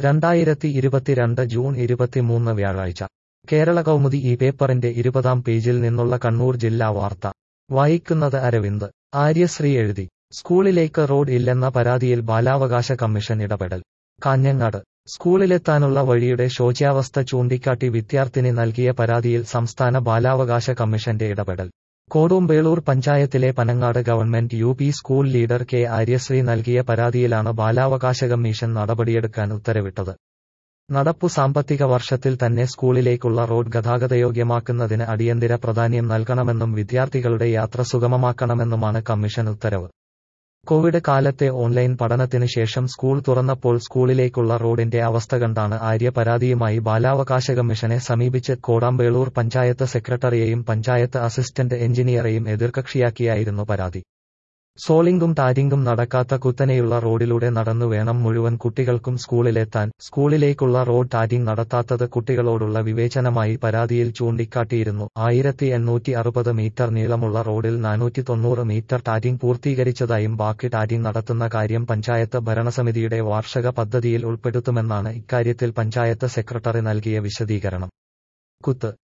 രണ്ടായിരത്തി ഇരുപത്തിരണ്ട് ജൂൺ ഇരുപത്തിമൂന്ന് വ്യാഴാഴ്ച കേരള കൗമുദി ഈ പേപ്പറിന്റെ ഇരുപതാം പേജിൽ നിന്നുള്ള കണ്ണൂർ ജില്ലാ വാർത്ത വായിക്കുന്നത് അരവിന്ദ് ആര്യശ്രീ എഴുതി സ്കൂളിലേക്ക് റോഡ് ഇല്ലെന്ന പരാതിയിൽ ബാലാവകാശ കമ്മീഷൻ ഇടപെടൽ കാഞ്ഞങ്ങാട് സ്കൂളിലെത്താനുള്ള വഴിയുടെ ശോച്യാവസ്ഥ ചൂണ്ടിക്കാട്ടി വിദ്യാർത്ഥിനി നൽകിയ പരാതിയിൽ സംസ്ഥാന ബാലാവകാശ കമ്മീഷന്റെ ഇടപെടൽ കോടുംബേളൂർ പഞ്ചായത്തിലെ Panangad government U P school leader K Aryasree നൽകിയ പരാതിയിലാണ് ബാലാവകാശ കമ്മീഷൻ നടപടിയെടുക്കാൻ ഉത്തരവിട്ടത് നടപ്പു സാമ്പത്തിക വർഷത്തിൽ തന്നെ സ്കൂളിലേക്കുള്ള റോഡ് ഗതാഗതയോഗ്യമാക്കുന്നതിന് അടിയന്തര പ്രാധാന്യം നൽകണമെന്നും വിദ്യാർത്ഥികളുടെ യാത്ര സുഗമമാക്കണമെന്നുമാണ് കമ്മീഷൻ ഉത്തരവ് കോവിഡ് കാലത്തെ ഓൺലൈൻ പഠനത്തിന് ശേഷം സ്കൂൾ തുറന്നപ്പോൾ സ്കൂളിലേക്കുള്ള റോഡിന്റെ അവസ്ഥ കണ്ടാണ് ആര്യ പരാതിയുമായി ബാലാവകാശ കമ്മീഷനെ സമീപിച്ച് കോടാമ്പേളൂർ പഞ്ചായത്ത് സെക്രട്ടറിയെയും പഞ്ചായത്ത് അസിസ്റ്റന്റ് എഞ്ചിനീയറെയും എതിർകക്ഷിയാക്കിയായിരുന്നു പരാതി സോളിംഗും ടാരിംഗും നടക്കാത്ത കുത്തനെയുള്ള റോഡിലൂടെ നടന്നു വേണം മുഴുവൻ കുട്ടികൾക്കും സ്കൂളിലെത്താൻ സ്കൂളിലേക്കുള്ള റോഡ് ടാരിംഗ് നടത്താത്തത് കുട്ടികളോടുള്ള വിവേചനമായി പരാതിയിൽ ചൂണ്ടിക്കാട്ടിയിരുന്നു ആയിരത്തി എണ്ണൂറ്റി അറുപത് മീറ്റർ നീളമുള്ള റോഡിൽ നാനൂറ്റി തൊണ്ണൂറ് മീറ്റർ ടാരിംഗ് പൂർത്തീകരിച്ചതായും ബാക്കി ടാരിംഗ് നടത്തുന്ന കാര്യം പഞ്ചായത്ത് ഭരണസമിതിയുടെ വാർഷിക പദ്ധതിയിൽ ഉൾപ്പെടുത്തുമെന്നാണ് ഇക്കാര്യത്തിൽ പഞ്ചായത്ത് സെക്രട്ടറി നൽകിയ വിശദീകരണം കുത്ത്